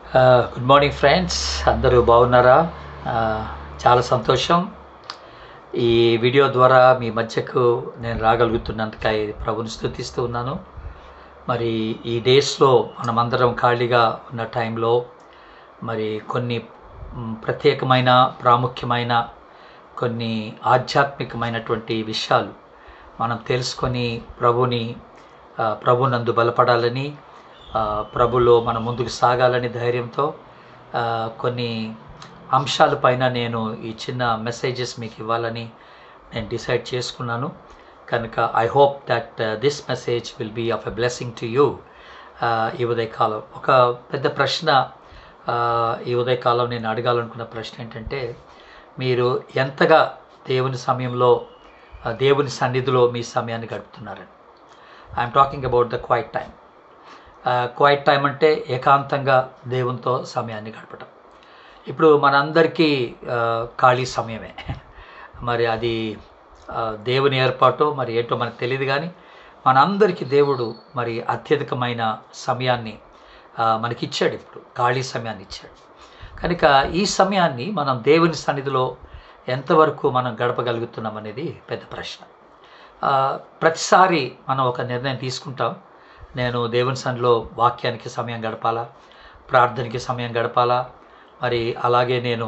Good morning friends అందరూ బాగున్నారా ఆ, చాలా సంతోషం ఈ వీడియో ద్వారా మీ మధ్యకు నేను రాగలుగుతున్నందుకై ప్రభుని స్థుతిస్తూ ఉన్నాను మరి ఈ డేస్లో మనమందరం ఖాళీగా ఉన్న టైంలో మరి కొన్ని మ్, ప్రత్యేకమైన ప్రాముఖ్యమైన కొన్ని ఆధ్యాత్మికమైనటువంటి విషయాలు మనం తెలుసుకొని ప్రభుని ఆ, ప్రభునందు బలపడాలని ఆ, ప్రభులో మనం ముందుకు సాగాలని ధైర్యంతో ఆ, కొన్ని అంశాలపైన నేను ఈ చిన్న మెసేజెస్ మీకు ఇవ్వాలని నేను డిసైడ్ చేసుకున్నాను కనుక I hope that this message will be of a blessing to you ఈ ఉదయకాలం ఒక పెద్ద ప్రశ్న ఆ, ఈ ఉదయకాలం నేను అడగాలనుకున్న ప్రశ్న ఏంటంటే మీరు ఎంతగా దేవుని సమయంలో ఆ, దేవుని సన్నిధిలో మీ సమయాన్ని గడుపుతున్నారని I'm talking about the quiet time quiet time అంటే ఏకాంతంగా దేవునితో సమయాన్ని గడపటం ఇప్పుడు మనందరికీ ఆ, ఖాళీ సమయమే మరి అది ఆ, దేవుని ఏర్పాటు మరి ఏంటో మనకు తెలియదు కానీ మనందరికీ దేవుడు మరి అత్యధికమైన సమయాన్ని ఆ, మనకిచ్చాడు ఇప్పుడు ఖాళీ సమయాన్ని ఇచ్చాడు కనుక ఈ సమయాన్ని మనం దేవుని సన్నిధిలో ఎంతవరకు మనం గడపగలుగుతున్నాం అనేది పెద్ద ప్రశ్న ఆ, ప్రతిసారి మనం ఒక నిర్ణయం తీసుకుంటాం నేను దేవుని సన్నిలో వాక్యానికి సమయం గడపాలా ప్రార్థనకి సమయం గడపాలా మరి అలాగే నేను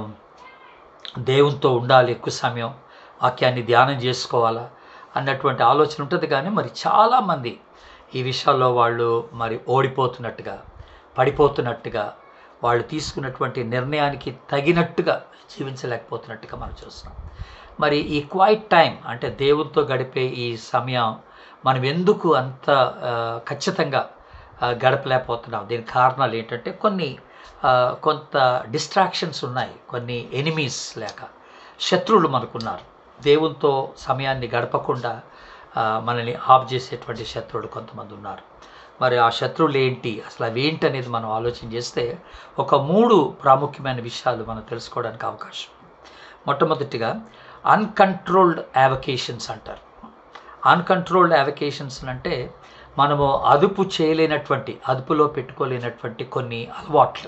దేవునితో ఉండాలి ఎక్కువ సమయం వాక్యాన్ని ధ్యానం చేసుకోవాలా అన్నటువంటి ఆలోచన ఉంటుంది కానీ మరి చాలామంది ఈ విషయాల్లో వాళ్ళు మరి ఓడిపోతున్నట్టుగా పడిపోతున్నట్టుగా వాళ్ళు తీసుకున్నటువంటి నిర్ణయానికి తగినట్టుగా జీవించలేకపోతున్నట్టుగా మనం చూస్తున్నాం మరి ఈ క్వైట్ టైం అంటే దేవునితో గడిపే ఈ సమయం మనం ఎందుకు అంత ఆ, ఖచ్చితంగా ఆ, గడపలేకపోతున్నాం దీనికి కారణాలు ఏంటంటే కొన్ని ఆ, కొంత డిస్ట్రాక్షన్స్ ఉన్నాయి కొన్ని ఎనిమీస్ లేక శత్రువులు మనకున్నారు దేవునితో సమయాన్ని గడపకుండా ఆ, మనల్ని ఆఫ్ చేసేటువంటి శత్రువులు కొంతమంది ఉన్నారు మరి ఆ శత్రువులు ఏంటి అసలు అవి ఏంటి అనేది మనం ఆలోచన చేస్తే ఒక మూడు ప్రాముఖ్యమైన విషయాలు మనం తెలుసుకోవడానికి అవకాశం ఉంది. మొట్టమొదటిగా అన్కంట్రోల్డ్ యావకేషన్స్ అంటారు అన్కంట్రోల్డ్ యావకేషన్స్ అంటే మనము అదుపు చేయలేనటువంటి అదుపులో పెట్టుకోలేనటువంటి కొన్ని అలవాట్లు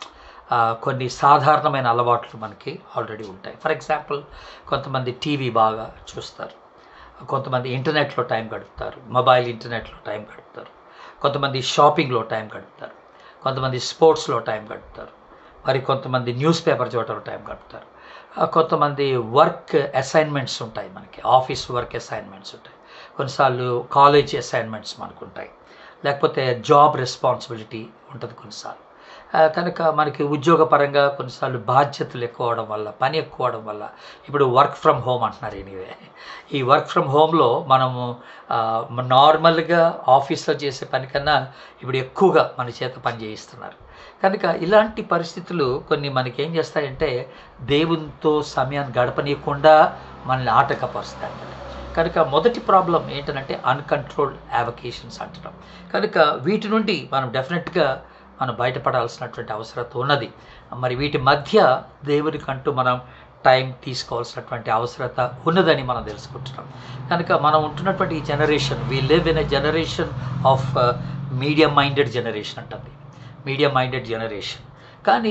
ఆ, కొన్ని సాధారణమైన అలవాట్లు మనకి ఆల్రెడీ ఉంటాయి ఫర్ ఎగ్జాంపుల్ కొంతమంది టీవీ బాగా చూస్తారు కొంతమంది ఇంటర్నెట్లో టైం గడుపుతారు మొబైల్ ఇంటర్నెట్లో టైం గడుపుతారు కొంతమంది షాపింగ్లో టైం గడుపుతారు కొంతమంది స్పోర్ట్స్లో టైం గడుపుతారు మరి కొంతమంది న్యూస్ పేపర్ చూడటం టైం గడుపుతారు ఆ, కొంతమంది వర్క్ అసైన్మెంట్స్ ఉంటాయి మనకి ఆఫీస్ వర్క్ అసైన్మెంట్స్ ఉంటాయి కొన్నిసార్లు కాలేజ్ అసైన్మెంట్స్ మనకు ఉంటాయి లేకపోతే జాబ్ రెస్పాన్సిబిలిటీ ఉంటుంది కొన్నిసార్లు ఆ, కనుక మనకి ఉద్యోగపరంగా కొన్నిసార్లు బాధ్యతలు ఎక్కువ అవడం వల్ల పని ఎక్కువ అవడం వల్ల ఇప్పుడు వర్క్ ఫ్రమ్ హోమ్ అంటున్నారు ఎనీవే ఈ వర్క్ ఫ్రమ్ హోమ్లో మనము ఆ, నార్మల్గా ఆఫీస్లో చేసే పని కన్నా ఇప్పుడు ఎక్కువగా మన చేత పని చేయిస్తున్నారు కనుక ఇలాంటి పరిస్థితులు కొన్ని మనకి ఏం చేస్తాయంటే దేవునితో సమయాన్ని గడపనీయకుండా మనల్ని ఆటంకపరుస్తాయి అన్నమాట కనుక మొదటి ప్రాబ్లం ఏంటంటే అన్కంట్రోల్డ్ యావకేషన్స్ అంటున్నాం కనుక వీటి నుండి మనం డెఫినెట్గా మనం బయటపడాల్సినటువంటి అవసరత ఉన్నది మరి వీటి మధ్య దేవునికంటూ మనం టైం తీసుకోవాల్సినటువంటి అవసరత ఉన్నదని మనం తెలుసుకుంటున్నాం కనుక మనం ఉంటున్నటువంటి ఈ generation we live in a generation of medium minded generation అంటుంది మీడియం మైండెడ్ జనరేషన్ కానీ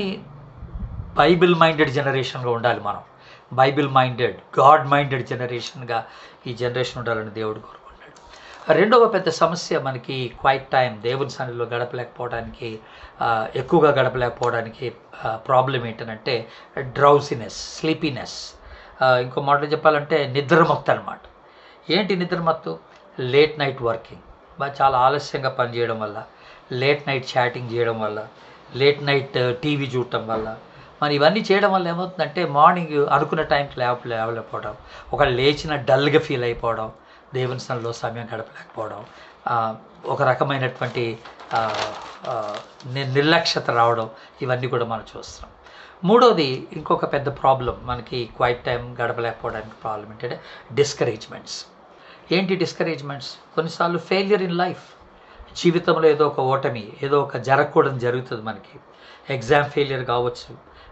బైబిల్ మైండెడ్ జనరేషన్గా ఉండాలి మనం బైబిల్ మైండెడ్ గాడ్ మైండెడ్ జనరేషన్గా ఈ జనరేషన్ ఉండాలని దేవుడు కోరుకుంటాడు రెండవ పెద్ద సమస్య మనకి క్వైట్ టైం దేవుని సన్నిధిలో గడపలేకపోవడానికి ఆ, ఎక్కువగా గడపలేకపోవడానికి ప్రాబ్లం ఏంటంటే డ్రౌసినెస్ స్లీపీనెస్ ఇంకో మాటలో చెప్పాలంటే నిద్రమత్తు అనమాట ఏంటి నిద్రమత్తు లేట్ నైట్ వర్కింగ్ బా- చాలా ఆలస్యంగా పనిచేయడం వల్ల లేట్ నైట్ చాటింగ్ చేయడం వల్ల లేట్ నైట్ టీవీ చూడటం వల్ల మరి ఇవన్నీ చేయడం వల్ల ఏమవుతుందంటే మార్నింగ్ అనుకున్న టైంకి లేవ లేవలేకపోవడం ఒక లేచిన డల్గా ఫీల్ అయిపోవడం దేవుని సన్నిలో సమయం గడపలేకపోవడం ఆ, ఒక రకమైనటువంటి ఆ, ఆ, ని- నిర్లక్ష్యత రావడం ఇవన్నీ కూడా మనం చూస్తున్నాం మూడోది ఇంకొక పెద్ద ప్రాబ్లం మనకి క్వైట్ టైం గడపలేకపోవడానికి ప్రాబ్లం ఏంటంటే డిస్కరేజ్మెంట్స్ ఏంటి డిస్కరేజ్మెంట్స్ కొన్నిసార్లు ఫెయిలియర్ ఇన్ లైఫ్ జీవితంలో ఏదో ఒక ఓటమి ఏదో ఒక జరగకూడదు జరుగుతుంది మనకి ఎగ్జామ్ ఫెయిలియర్ కావచ్చు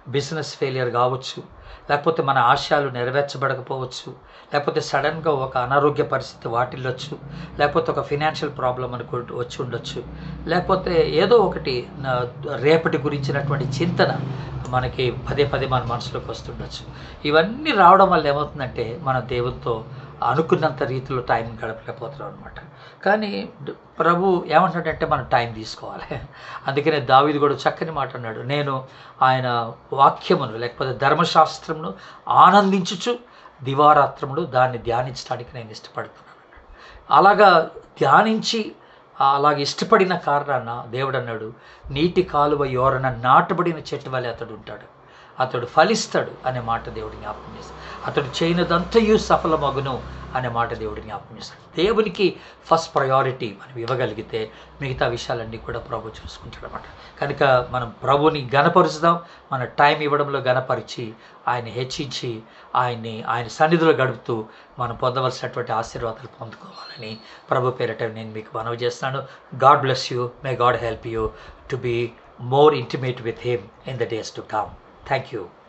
బిజినెస్ ఫెయిలియర్ కావచ్చు లేకపోతే మన ఆశయాలు నెరవేర్చబడకపోవచ్చు లేకపోతే సడన్గా ఒక అనారోగ్య పరిస్థితి వాటిల్లొచ్చు లేకపోతే ఒక ఫినాన్షియల్ ప్రాబ్లం అనుకో వచ్చి ఉండొచ్చు లేకపోతే ఏదో ఒకటి నా- రేపటి గురించినటువంటి చింతన మనకి పదే పదే మన మనసులోకి వస్తుండొచ్చు ఇవన్నీ రావడం వల్ల ఏమవుతుందంటే మన దేవునితో అనుకున్నంత రీతిలో టైం గడపలేకపోతున్నాం అనమాట కానీ డ్- ప్రభు ఏమంటాడంటే మనం టైం తీసుకోవాలి అందుకనే దావీదు కూడా చక్కని మాట అన్నాడు నేను ఆయన వాక్యమును లేకపోతే ధర్మశాస్త్రమును ఆనందించుచు దివారాత్రములు దాన్ని ధ్యానించడానికి నేను ఇష్టపడుతున్నాను అన్నాడు అలాగా ధ్యానించి అలాగ ఇష్టపడిన కారణాన దేవుడు అన్నాడు నీటి కాలువ యోరన నాటబడిన చెట్టు వలె అతడు ఉంటాడు అతడు ఫలిస్తాడు అనే మాట దేవుడు జ్ఞాపకం చేస్తాడు అతడు చేయనదంతయు సఫలమగును అనే మాట దేవుడు జ్ఞాపకం చేస్తాడు దేవునికి ఫస్ట్ ప్రయారిటీ మనం ఇవ్వగలిగితే మిగతా విషయాలన్నీ కూడా ప్రభు చూసుకుంటాడు అనమాట కనుక మనం ప్రభుని గణపరుచుదాం మన టైం ఇవ్వడంలో గణపరిచి ఆయన హెచ్చించి ఆయన్ని ఆయన సన్నిధిలో గడుపుతూ మనం పొందవలసినటువంటి ఆశీర్వాదాలు పొందుకోవాలని ప్రభు పేరట నేను మీకు మనవి చేస్తాను God bless you may God help you to be more intimate with him in the days to come thank you